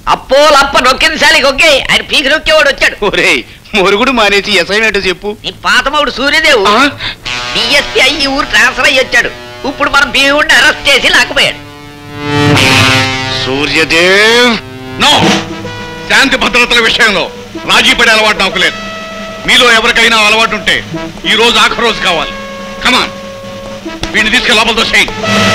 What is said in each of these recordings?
అప్పో లప్ప నొక్కింది సాలికి ఒకే ఆయన పీకి నొక్కేవాడు వచ్చాడు ఒరేయ్ మురుగుడు మానేసి ఎసైనట్టు చెప్పు నీ పాతమవుడు సూర్యదేవు ఆ? డిఎస్పీ అయ్యి ఈ ఊరు ట్రాన్స్ఫర్ అయ్యి వచ్చాడు ఇప్పుడు మనం భీముడిని అరెస్ట్ చేసి లాక్కుపోయాడు సూర్యదేవ్ నో శాంతి భద్రతల విషయంలో రాజీ పడే అలవాటు నాకు లేదు మీలో ఎవరికైనా అలవాటు ఉంటే ఈ రోజు ఆఖరి రోజు కావాలి కమాన్ వీడిని తీసుకెళ్ళి లోపలతో చేయి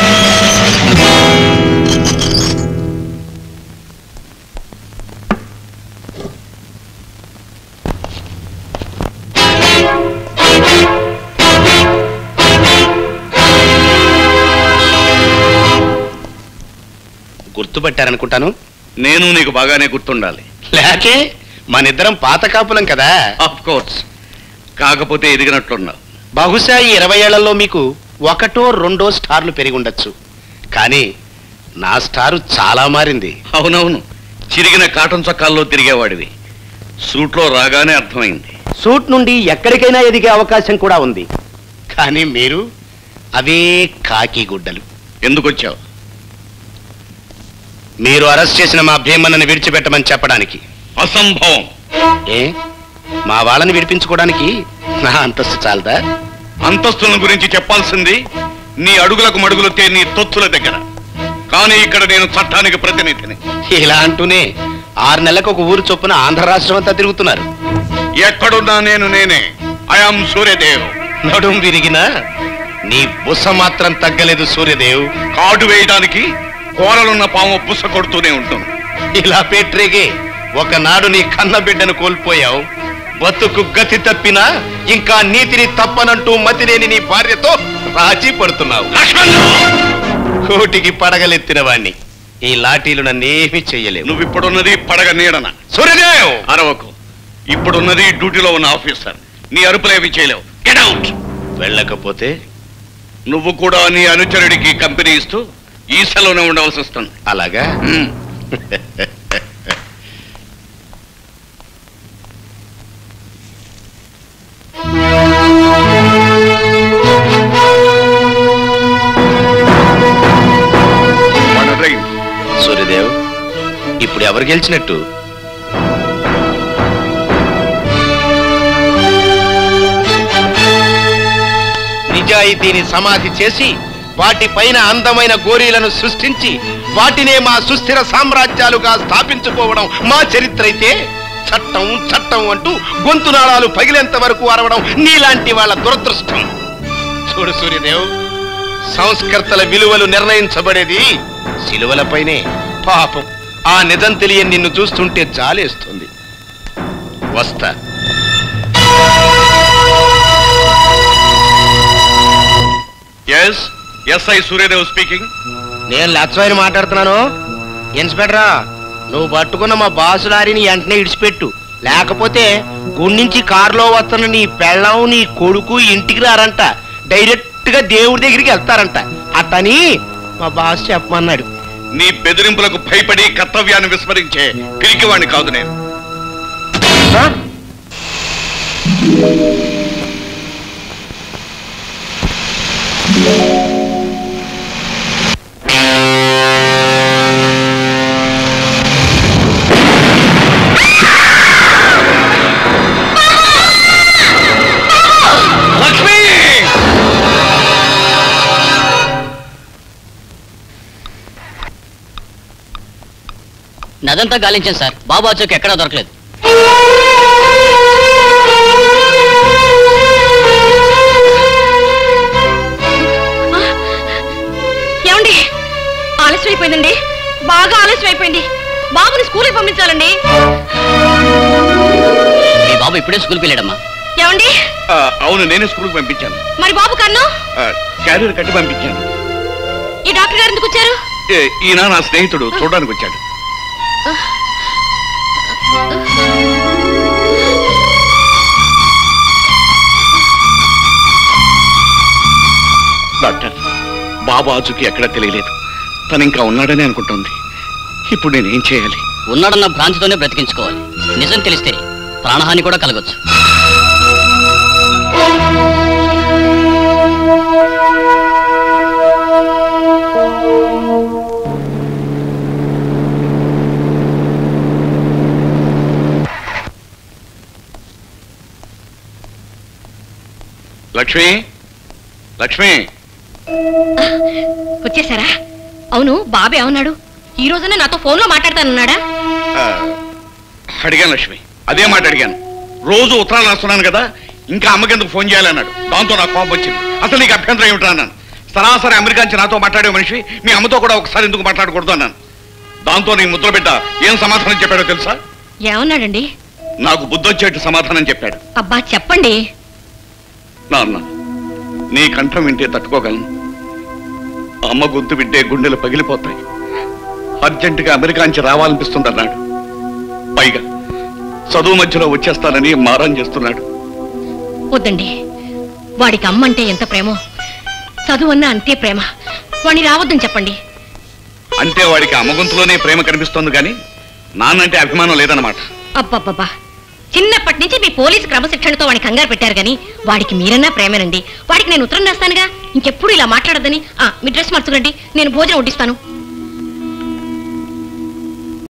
గుర్తుపట్టారనుకుంటాను నేను నీకు బాగానే గుర్తుండాలి లేకే మనిద్దరం పాత కాపులం కదా ఆఫ్ కోర్స్ కాకపోతే ఎదిగినట్లున్నావు బహుశా ఈ ఇరవై ఏళ్లలో మీకు ఒకటో రెండో స్టార్లు పెరిగి ఉండొచ్చు కానీ నా స్టారు చాలా మారింది అవునవును చిరిగిన కాటన్ చొక్కాల్లో తిరిగేవాడివి సూట్లో రాగానే అర్థమైంది సూట్ నుండి ఎక్కడికైనా ఎదిగే అవకాశం కూడా ఉంది కానీ మీరు అవే కాకి గుడ్డలు ఎందుకు వచ్చావు మీరు అరెస్ట్ చేసిన మా భీమన్నని విడిచిపెట్టమని చెప్పడానికి అసంభవం ఏ మా వాళ్ళని విడిపించుకోవడానికి నా అంతస్తు చాలదా అంతస్తుల గురించి చెప్పాల్సింది నీ అడుగులకు మడుగులు తే నీ తొత్తుల దగ్గర కానీ ఇక్కడ నేను చట్టానికి ప్రతినిధిని ఇలా అంటూనే ఆరు నెలలకు ఒక ఊరు చొప్పున ఆంధ్ర రాష్ట్రం అంతా తిరుగుతున్నారు ఎక్కడున్నా నేను నేనే ఐఆమ్ సూర్యదేవ్ నడుం విరిగినా నీ బుస మాత్రం తగ్గలేదు సూర్యదేవ్ కాటు వేయడానికి కోరలున్న పాము బుస కొడుతూనే ఉంటుంది ఇలా పెట్టరేగే ఒకనాడు నీ కన్న బిడ్డను కోల్పోయావు బతుకు గతి తప్పినా ఇంకా నీతిని తప్పనంటూ మతిలేని నీ భార్యతో రాజీ పడుతున్నావు లక్ష్మణ్ కోటికి పడగలెత్తిన వాణ్ణి ఈ లాఠీలు నన్నేమీ చెయ్యలేవు నువ్వు ఇప్పుడున్నది పడగ నీడన సూర్యదేవ్ అరవకు ఇప్పుడున్నది డ్యూటీలో ఉన్న ఆఫీసర్ నీ అరుపులేవి చేయలేవు గెట్ అవుట్ వెళ్ళకపోతే నువ్వు కూడా నీ అనుచరుడికి కంపెనీ ఇస్తూ ఈసలోనే ఉండవలసి వస్తుంది అలాగా మ్మ్. మన రైలు. సూర్యదేవ్ ఇప్పుడు ఎవరు గెలిచినట్టు నిజాయితీని సమాధి చేసి వాటిపైన అందమైన గోరీలను సృష్టించి వాటినే మా సుస్థిర సామ్రాజ్యాలుగా స్థాపించుకోవడం మా చరిత్ర అయితే చట్టం చట్టం అంటూ గొంతునాళాలు పగిలేంత వరకు అరవడం నీలాంటి వాళ్ళ దురదృష్టం చూడు సూర్యదేవ్ సంస్కర్తల విలువలు నిర్ణయించబడేది శిలువలపైనే పాపం ఆ నిజం తెలియని నిన్ను చూస్తుంటే జాలేస్తుంది వస్తా ఎస్ ఎస్ఐ సూర్యదేవ్ స్పీకింగ్ నేను లచ్చవాయిని మాట్లాడుతున్నాను ఇన్స్పెక్టరా నువ్వు పట్టుకున్న మా బాసు లారీని వెంటనే ఇడిచిపెట్టు లేకపోతే గుండించి కారులో వస్తున్న నీ పెళ్ళం నీ కొడుకు ఇంటికి రారంట డైరెక్ట్ గా దేవుడి దగ్గరికి వెళ్తారంట అతని మా బాస్ చెప్పమన్నాడు నీ బెదిరింపులకు భయపడి కర్తవ్యాన్ని విస్మరించే పిరికివాణ్ణి కాదు నేను ఆ? లక్ష్మి నదంతా గాలించాను సార్ బాబు వచ్చాక ఎక్కడా దొరకలేదు ఏమండి ఆలస్యం అయిపోయిందండి బాగా ఆలస్యం అయిపోయింది బాబుని స్కూల్కి పంపించాలండి మీ బాబు ఇప్పుడే స్కూల్కి వెళ్ళాడమ్మా ఏమండి ఆ, అవును నేనే స్కూల్కి పంపించాను మరి బాబు కన్ను ఆ, క్యారియర్ కట్టి పంపించాను ఈ డాక్టర్ గారు ఎందుకు వచ్చారు ఏ, ఈయన నా స్నేహితుడు చూడడానికి వచ్చాడు డాక్టర్ బాబు ఆచూకి ఎక్కడ తెలియలేదు తను ఇంకా ఉన్నాడని అనుకుంటోంది ఇప్పుడు నేనేం చేయాలి ఉన్నాడన్న భ్రాంతితోనే బ్రతికించుకోవాలి నిజం తెలిస్తే ప్రాణహాని కూడా కలగొచ్చు లక్ష్మి లక్ష్మి వచ్చేసారా అవును బాబు ఏమన్నాడు ఈ రోజునే నాతో ఫోన్లో మాట్లాడతానన్నాడా ఆ, అడిగాను లక్ష్మి అదే మాట అడిగాను రోజు ఉత్తరాలు రాస్తున్నాను కదా ఇంకా అమ్మకెందుకు ఫోన్ చేయాలన్నాడు దాంతో నాకు కోపం వచ్చింది అసలు నీకు అభ్యంతరం ఏమిటా అన్నాను సరాసరి అమెరికా నుంచి నాతో మాట్లాడే మనిషి మీ అమ్మతో కూడా ఒకసారి ఎందుకు మాట్లాడకూడదు అన్నాను దాంతో నీ ముద్ర బిడ్డ ఏం సమాధానం చెప్పాడో తెలుసా ఏమన్నాడండి నాకు బుద్ధొచ్చేట్టు సమాధానం చెప్పాడు అబ్బా చెప్పండి నాన్న నీ కంఠం వింటే తట్టుకోగలను అమ్మ గొంతు వింటే గుండెలు పగిలిపోతాయి అర్జెంటుగా అమెరికా నుంచి రావాలనిపిస్తుంది అన్నాడు పైగా చదువు మధ్యలో వచ్చేస్తానని మారం చేస్తున్నాడు వద్దండి వాడికి అమ్మంటే ఎంత ప్రేమో చదువు అన్న అంతే ప్రేమ వాణ్ణి రావద్దని చెప్పండి అంటే వాడికి అమ్మ గొంతులోనే ప్రేమ కనిపిస్తోంది కానీ నాన్నంటే అభిమానం లేదన్నమాట అబ్బబ్బబ్బా చిన్నప్పటి నుంచి మీ పోలీసు క్రమశిక్షణతో వాడిని కంగారు పెట్టారు కానీ వాడికి మీరన్నా ప్రేమేనండి వాడికి నేను ఉత్తరం రాస్తానుగా ఇంకెప్పుడు ఇలా మాట్లాడొద్దని ఆ, మీ డ్రెస్ మార్చుకోండి నేను భోజనం వడ్డిస్తాను